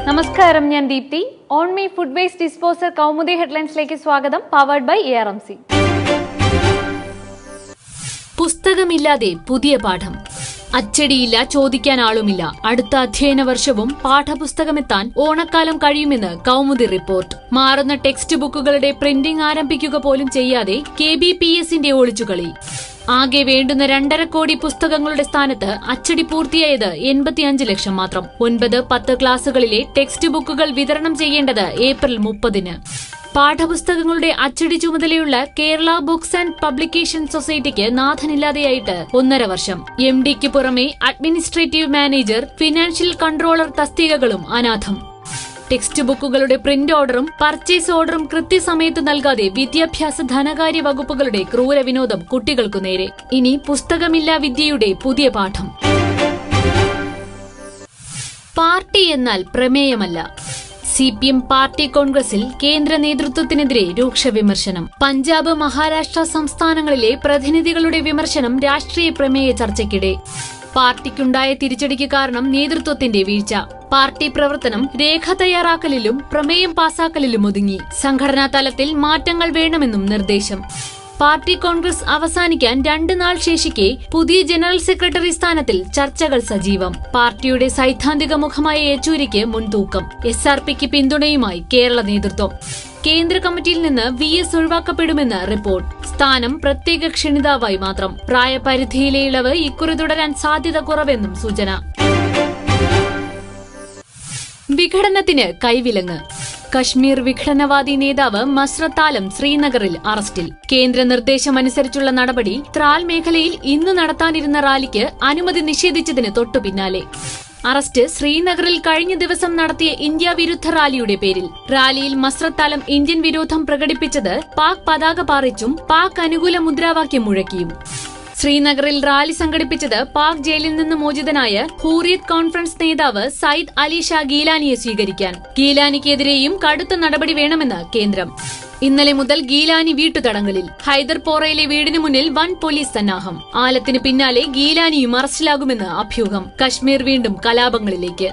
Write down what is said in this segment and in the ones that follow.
നമസ്കാരം ഞാൻ Deepthi on me food waste disposer Kaumudi ഹെഡ്ലൈൻസിലേക്ക് സ്വാഗതം powered by A R M C പുസ്തകമില്ലാതെ പുതിയ പാഠം അച്ചടിയില്ല ചോദിക്കാൻ ആളുമില്ല അടുത്ത അധ്യയന വർഷവും പാഠപുസ്തകമെത്താൻ ഓണക്കാലം കഴിയുമെന്ന് കൗമുദി റിപ്പോർട്ട് മാറുന്ന ടെക്സ്റ്റ് ബുക്കുകളുടെ പ്രിന്റിംഗ് ആരംഭിക്കുക പോലും ചെയ്യാതെ കെ ബി പി എസിന്റെ ഒളിച്ചുകളി ആകെ വേണ്ടുന്ന രണ്ടര കോടി പുസ്തകങ്ങളുടെ സ്ഥാനത്ത് അച്ചടി പൂർത്തിയായത് എൺപത്തിയഞ്ച് ലക്ഷം മാത്രം ഒൻപത് പത്ത് ക്ലാസുകളിലെ ടെക്സ്റ്റ് ബുക്കുകൾ വിതരണം ചെയ്യേണ്ടത് ഏപ്രിൽ മുപ്പതിന് പാഠപുസ്തകങ്ങളുടെ അച്ചടി ചുമതലയുള്ള കേരള ബുക്സ് ആൻഡ് പബ്ലിക്കേഷൻ സൊസൈറ്റിക്ക് നാഥനില്ലാതെയായിട്ട് ഒന്നര വർഷം എം ഡിക്ക് പുറമെ അഡ്മിനിസ്ട്രേറ്റീവ് മാനേജർ ഫിനാൻഷ്യൽ കൺട്രോളർ തസ്തികകളും അനാഥം ടെക്സ്റ്റ് ബുക്കുകളുടെ പ്രിന്റ് ഓർഡറും പർച്ചേസ് ഓർഡറും കൃത്യസമയത്ത് നൽകാതെ വിദ്യാഭ്യാസ ധനകാര്യ വകുപ്പുകളുടെ ക്രൂര വിനോദം കുട്ടികൾക്കു നേരെ ഇനി പുസ്തകമില്ലാ വിദ്യയുടെ പുതിയ പാഠം പാർട്ടി എന്നാൽ പ്രമേയമല്ല സി പി എം പാർട്ടി കോൺഗ്രസിൽ കേന്ദ്ര നേതൃത്വത്തിനെതിരെ രൂക്ഷ വിമർശനം പഞ്ചാബ് മഹാരാഷ്ട്ര സംസ്ഥാനങ്ങളിലെ പ്രതിനിധികളുടെ വിമർശനം രാഷ്ട്രീയ പ്രമേയ ചർച്ചയ്ക്കിടെ പാർട്ടിക്കുണ്ടായ തിരിച്ചടിക്ക് കാരണം നേതൃത്വത്തിന്റെ വീഴ്ച പാർട്ടി പ്രവർത്തനം രേഖ തയ്യാറാക്കലിലും പ്രമേയം പാസാക്കലിലും ഒതുങ്ങി സംഘടനാ തലത്തിൽ മാറ്റങ്ങൾ വേണമെന്നും നിർദ്ദേശം പാർട്ടി കോൺഗ്രസ് അവസാനിക്കാൻ രണ്ട് നാൾ ശേഷിക്കെ പുതിയ ജനറൽ സെക്രട്ടറി സ്ഥാനത്തിൽ ചർച്ചകൾ സജീവം പാർട്ടിയുടെ സൈദ്ധാന്തിക മുഖമായ യെച്ചൂരിക്ക് മുൻതൂക്കം എസ് ആർ പിക്ക് പിന്തുണയുമായി കേരള നേതൃത്വം കേന്ദ്ര കമ്മിറ്റിയിൽ നിന്ന് വി എസ് ഒഴിവാക്കപ്പെടുമെന്ന് റിപ്പോർട്ട് സ്ഥാനം പ്രത്യേക ക്ഷണിതാവായി മാത്രം പ്രായപരിധിയിലെ ഇളവ് ഇക്കുറി തുടരാൻ സാധ്യത കുറവെന്നും സൂചന വിഘടനത്തിന് കൈവിലങ്ങ് കശ്മീർ വിഘടനവാദി നേതാവ് മസ്രത്ത് ആലം ശ്രീനഗറിൽ അറസ്റ്റിൽ കേന്ദ്ര നിർദ്ദേശമനുസരിച്ചുള്ള നടപടി ത്രാൽ മേഖലയിൽ ഇന്ന് നടത്താനിരുന്ന റാലിക്ക് അനുമതി നിഷേധിച്ചതിന് തൊട്ടു പിന്നാലെ അറസ്റ്റ് ശ്രീനഗറിൽ കഴിഞ്ഞ ദിവസം നടത്തിയ ഇന്ത്യ വിരുദ്ധ റാലിയുടെ പേരിൽ റാലിയിൽ മസ്രത്ത് ആലം ഇന്ത്യൻ വിരോധം പ്രകടിപ്പിച്ചത് പാക് പതാക പാറിച്ചും പാക് അനുകൂല മുദ്രാവാക്യം മുഴക്കിയും ശ്രീനഗറിൽ റാലി സംഘടിപ്പിച്ചത് പാക് ജയിലിൽ നിന്ന് മോചിതനായ ഹൂറിയത് കോൺഫറൻസ് നേതാവ് സയ്യിദ് അലി ഷാ ഗീലാനിയെ സ്വീകരിക്കാൻ ഗീലാനിക്കെതിരെയും കടുത്ത നടപടി വേണമെന്ന് കേന്ദ്രം ഇന്നലെ മുതൽ ഗീലാനി വീട്ടുതടങ്കലിൽ ഹൈദർപോറയിലെ വീടിന് മുന്നിൽ വൻ പോലീസ് സന്നാഹം ആലത്തിന് പിന്നാലെ ഗീലാനിയും അറസ്റ്റിലാകുമെന്ന് അഭ്യൂഹം കശ്മീർ വീണ്ടും കലാപങ്ങളിലേക്ക്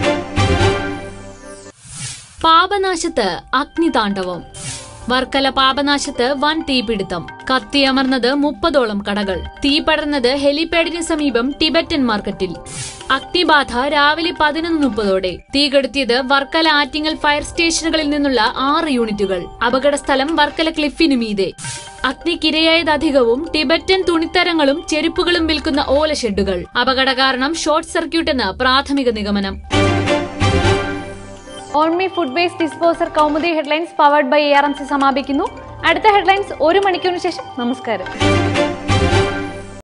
പാപനാശത്ത് അഗ്നിതാണ്ഡവം വർക്കല പാപനാശത്ത് വൻ തീപിടുത്തം കത്തിയമർന്നത് മുപ്പതോളം കടകൾ തീ പടർന്നത് ഹെലിപാഡിന് സമീപം ടിബറ്റൻ മാർക്കറ്റിൽ അഗ്നിബാധ രാവിലെ പതിനൊന്ന് മുപ്പതോടെ തീ കെടുത്തിയത് വർക്കല ആറ്റിങ്ങൽ ഫയർ സ്റ്റേഷനുകളിൽ നിന്നുള്ള ആറ് യൂണിറ്റുകൾ അപകടസ്ഥലം വർക്കല ക്ലിഫിനു മീതെ അഗ്നിക്കിരയായത് അധികവും ടിബറ്റൻ തുണിത്തരങ്ങളും ചെരുപ്പുകളും വിൽക്കുന്ന ഓല ഷെഡുകൾ അപകട കാരണം ഷോർട്ട് സർക്യൂട്ട് എന്ന് പ്രാഥമിക നിഗമനം on me food waste disposer Kaumudi headlines powered by A R M C സമാപിക്കുന്നു അടുത്ത ഹെഡ്ലൈൻസ് ഒരു മണിക്കൂറിന് ശേഷം നമസ്കാരം